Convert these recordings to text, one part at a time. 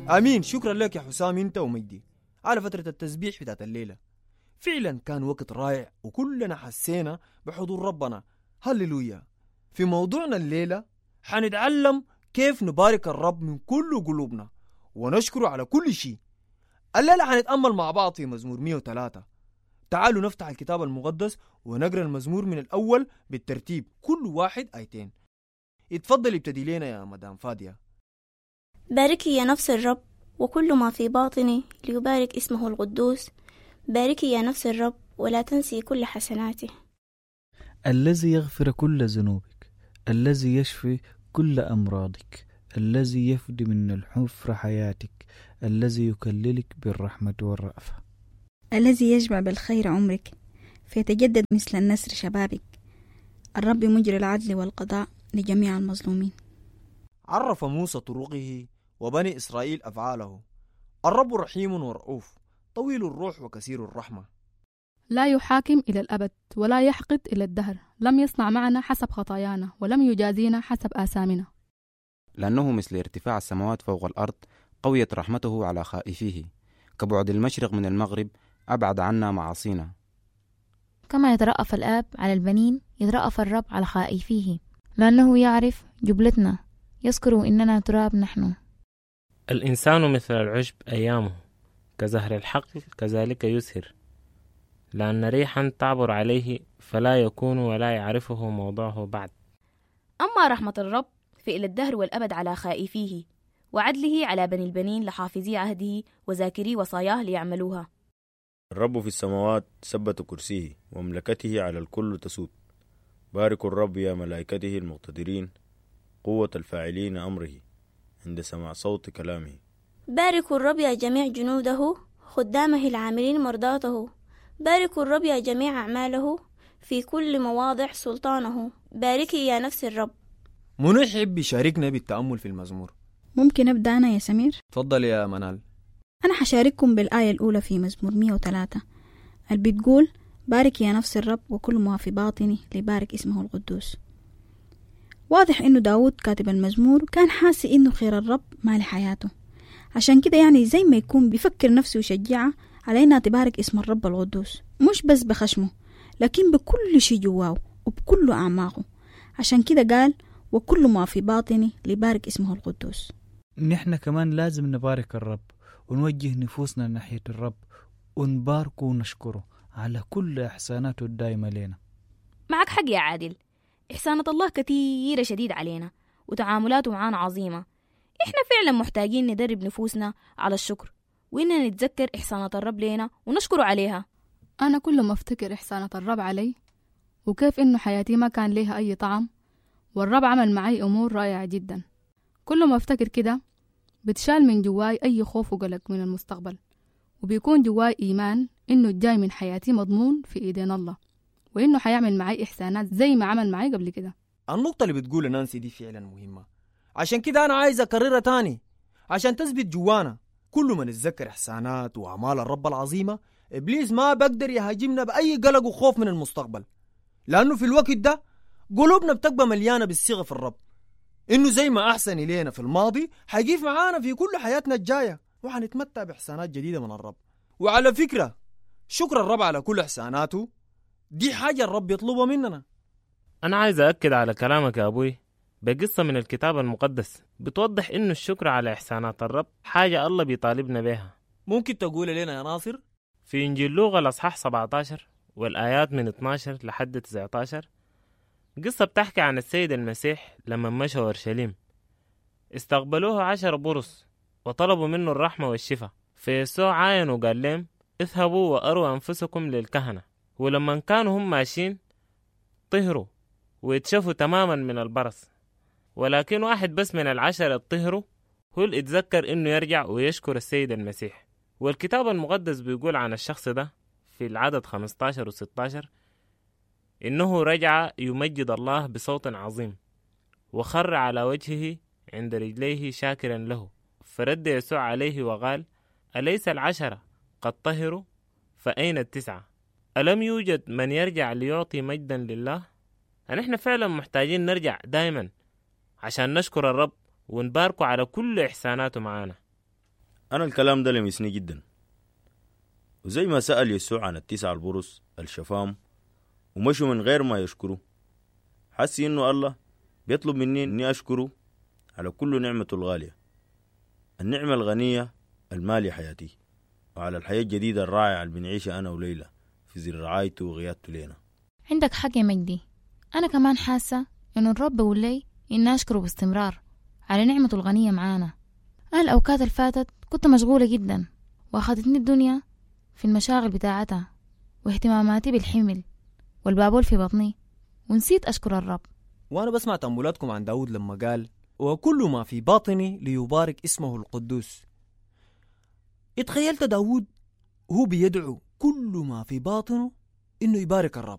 امين شكرا لك يا حسام انت ومجدي على فتره التسبيح بتاعت الليله فعلا كان وقت رائع وكلنا حسينا بحضور ربنا هللويا في موضوعنا الليله حنتعلم كيف نبارك الرب من كل قلوبنا ونشكره على كل شيء الليله حنتامل مع بعض في مزمور 103 تعالوا نفتح الكتاب المقدس ونقرا المزمور من الاول بالترتيب كل واحد ايتين اتفضل ابتدي لنا يا مدام فاديه باركي يا نفس الرب وكل ما في باطني ليبارك اسمه القدوس باركي يا نفس الرب ولا تنسي كل حسناته الذي يغفر كل ذنوبك الذي يشفي كل أمراضك الذي يفدي من الحفر حياتك الذي يكللك بالرحمة والرأفة الذي يجمع بالخير عمرك فيتجدد مثل النسر شبابك الرب مجري العدل والقضاء لجميع المظلومين عرف موسى طرقه وبني إسرائيل أفعاله الرب رحيم ورؤوف طويل الروح وكثير الرحمة لا يحاكم إلى الأبد ولا يحقد إلى الدهر لم يصنع معنا حسب خطايانا ولم يجازينا حسب آثامنا لأنه مثل ارتفاع السماوات فوق الأرض قويت رحمته على خائفيه كبعد المشرق من المغرب أبعد عنا معاصينا كما يترأف الآب على البنين يترأف الرب على خائفيه لأنه يعرف جبلتنا يذكر إننا تراب نحن الإنسان مثل العشب أيامه كزهر الحقل كذلك يزهر لأن ريحا تعبر عليه فلا يكون ولا يعرفه موضعه بعد أما رحمة الرب فإلى الدهر والأبد على خائفيه وعدله على بني البنين لحافظي عهده وذاكري وصاياه ليعملوها الرب في السماوات ثبت كرسيه ومملكته على الكل تسود باركوا الرب يا ملائكته المقتدرين قوة الفاعلين أمره عند سماع صوت كلامه باركوا الرب يا جميع جنوده خدامه العاملين مرضاته باركوا الرب يا جميع أعماله في كل مواضع سلطانه باركي يا نفس الرب منو يحب يشاركنا بالتأمل في المزمور ممكن أبدأ أنا يا سمير؟ تفضل يا منال أنا حشارككم بالآية الأولى في مزمور 103 اللي بتقول بارك يا نفس الرب وكل ما في باطني لبارك اسمه القدوس واضح إنه داود كاتب المزمور كان حاسس إنه خير الرب مال حياته عشان كده يعني زي ما يكون بيفكر نفسه ويشجعها على إنها تبارك اسم الرب القدوس مش بس بخشمه لكن بكل شي جواه وبكل أعماقه عشان كده قال وكل ما في باطني لبارك اسمه القدوس نحن كمان لازم نبارك الرب ونوجه نفوسنا ناحية الرب ونباركه ونشكره على كل إحساناته الدايمة لنا معك حق يا عادل إحسانة الله كثيرة شديد علينا وتعاملاته معانا عظيمة إحنا فعلا محتاجين ندرب نفوسنا على الشكر وإننا نتذكر إحسانات الرب لينا ونشكره عليها أنا كل ما أفتكر إحسانات الرب علي وكيف إنه حياتي ما كان ليها أي طعم والرب عمل معي أمور رائعة جدا كل ما أفتكر كده بتشال من جواي أي خوف وقلق من المستقبل وبيكون جواي إيمان إنه الجاي من حياتي مضمون في إيدين الله وإنه حيعمل معي إحسانات زي ما عمل معي قبل كده النقطة اللي بتقولها نانسي دي فعلا مهمة عشان كده أنا عايز أكررها تاني عشان تثبت جوانا كل ما نتذكر إحسانات وأعمال الرب العظيمة إبليس ما بقدر يهاجمنا بأي قلق وخوف من المستقبل لأنه في الوقت ده قلوبنا بتبقى مليانة بالثقة في الرب إنه زي ما أحسن إلينا في الماضي حيقيف معانا في كل حياتنا الجاية وحنتمتع بإحسانات جديدة من الرب وعلى فكرة شكر الرب على كل إحساناته دي حاجة الرب يطلبها مننا أنا عايز أأكد على كلامك يا أبوي بقصة من الكتاب المقدس بتوضح إنه الشكر على إحسانات الرب حاجة الله بيطالبنا بيها ممكن تقول لنا يا ناصر في إنجيل لوغا الأصحاح 17 والآيات من 12 لحد 19 قصة بتحكي عن السيد المسيح لما مشى أورشليم استقبلوه عشر برص وطلبوا منه الرحمة والشفاء فيسوع عاين وقال لهم اذهبوا وأروا أنفسكم للكهنة ولما كانوا هم ماشيين طهروا ويتشفوا تماما من البرص ولكن واحد بس من العشرة طهروا هو اللي اتذكر انه يرجع ويشكر السيد المسيح والكتاب المقدس بيقول عن الشخص ده في العدد 15 و 16 إنه رجع يمجد الله بصوت عظيم وخر على وجهه عند رجليه شاكرا له فرد يسوع عليه وقال أليس العشرة قد طهروا فأين التسعة ألم يوجد من يرجع ليعطي مجدا لله نحن فعلا محتاجين نرجع دايما عشان نشكر الرب ونباركه على كل إحساناته معانا أنا الكلام ده لمسني جدا وزي ما سأل يسوع عن التسعة البرص الشفام ومشوا من غير ما يشكروا حسي إنه الله بيطلب مني إني أشكره على كل نعمته الغالية النعمة الغنية المالية حياتي وعلى الحياة الجديدة الرائعة اللي بنعيشها أنا وليلى في زر رعايته وغيادته لينا عندك حق يا مجدي أنا كمان حاسة إنه الرب بيقول لي إني أشكره باستمرار على نعمته الغنية معانا أنا الأوقات اللي فاتت كنت مشغولة جدا وأخذتني الدنيا في المشاغل بتاعتها واهتماماتي بالحمل والبابول في بطني ونسيت أشكر الرب وأنا بسمع تأملاتكم عن داود لما قال وكل ما في باطني ليبارك اسمه القدوس اتخيلت داود هو بيدعو كل ما في باطنه إنه يبارك الرب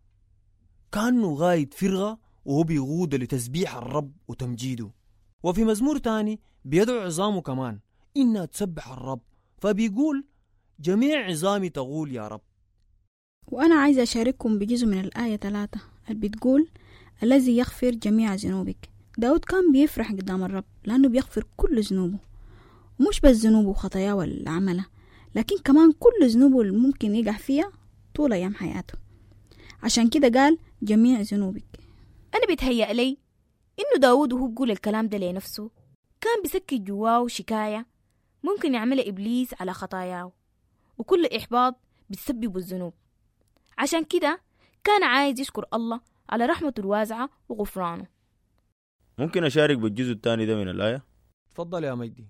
كأنه غايد فرغة وهو بيغود لتسبيح الرب وتمجيده وفي مزمور تاني بيدعو عظامه كمان إنها تسبح الرب فبيقول جميع عظامي تقول يا رب وأنا عايزة أشارككم بجزء من الآية ثلاثة اللي بتقول الذي يغفر جميع ذنوبك داود كان بيفرح قدام الرب لأنه بيغفر كل ذنوبه ومش بس ذنوبه وخطاياه واللي عملها لكن كمان كل ذنوبه اللي ممكن يقع فيها طول أيام حياته عشان كده قال جميع ذنوبك أنا بيتهيأ لي إنه داود وهو بيقول الكلام ده لنفسه كان بيسكت جواه شكاية ممكن يعملها إبليس على خطاياه وكل إحباط بتسبب الذنوب عشان كده كان عايز يشكر الله على رحمته الواسعة وغفرانه ممكن أشارك بالجزء الثاني ده من الآية تفضل يا مجدي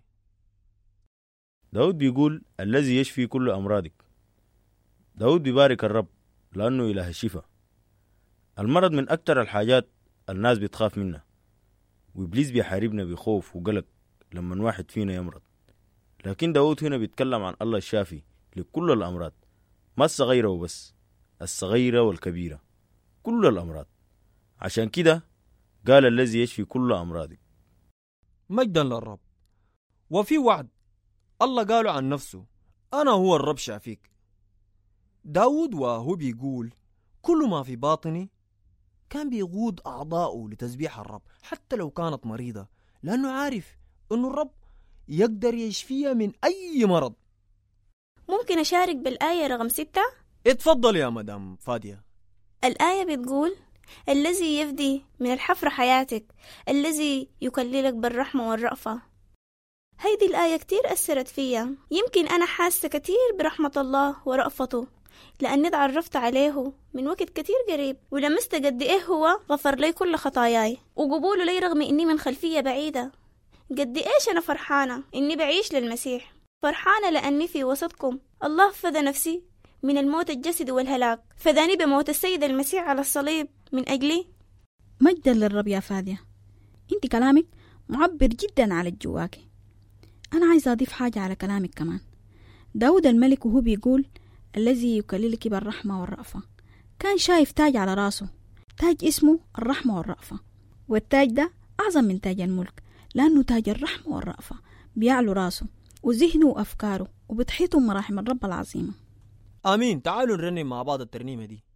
داود بيقول الذي يشفي كل أمراضك داود بيبارك الرب لأنه إله الشفاء المرض من أكتر الحاجات الناس بتخاف منها وإبليس بيحاربنا بخوف وقلق لما واحد فينا يمرض لكن داود هنا بيتكلم عن الله الشافي لكل الأمراض ما الصغيرة وبس الصغيرة والكبيرة كل الأمراض عشان كده قال الذي يشفي كل أمراضك مجدا للرب وفي وعد الله قاله عن نفسه أنا هو الرب شافيك داود وهو بيقول كل ما في باطني كان بيقود أعضاؤه لتسبيح الرب حتى لو كانت مريضة لأنه عارف أنه الرب يقدر يشفيها من أي مرض ممكن أشارك بالآية رقم ستة اتفضل يا مدام فادية الآية بتقول الذي يفدي من الحفرة حياتك الذي يكللك بالرحمة والرأفة هيدي الآية كتير أثرت فيا يمكن أنا حاسة كتير برحمة الله ورأفته لأني تعرفت عليه من وقت كتير قريب ولمست قد إيه هو غفر لي كل خطاياي وقبوله لي رغم إني من خلفية بعيدة قد إيش أنا فرحانة إني بعيش للمسيح فرحانة لأني في وسطكم الله فدى نفسي من الموت الجسدي والهلاك فداني بموت السيد المسيح على الصليب من أجلي مجدا للرب يا فادية انت كلامك معبر جدا على جواكي أنا عايزة أضيف حاجة على كلامك كمان داود الملك وهو بيقول الذي يكللك بالرحمة والرأفة كان شايف تاج على راسه تاج اسمه الرحمة والرأفة والتاج ده أعظم من تاج الملك لأنه تاج الرحمة والرأفة بيعلو راسه وذهنه وأفكاره وبتحيطه مراحم الرب العظيمة آمين تعالوا نرنم مع بعض الترنيمة دي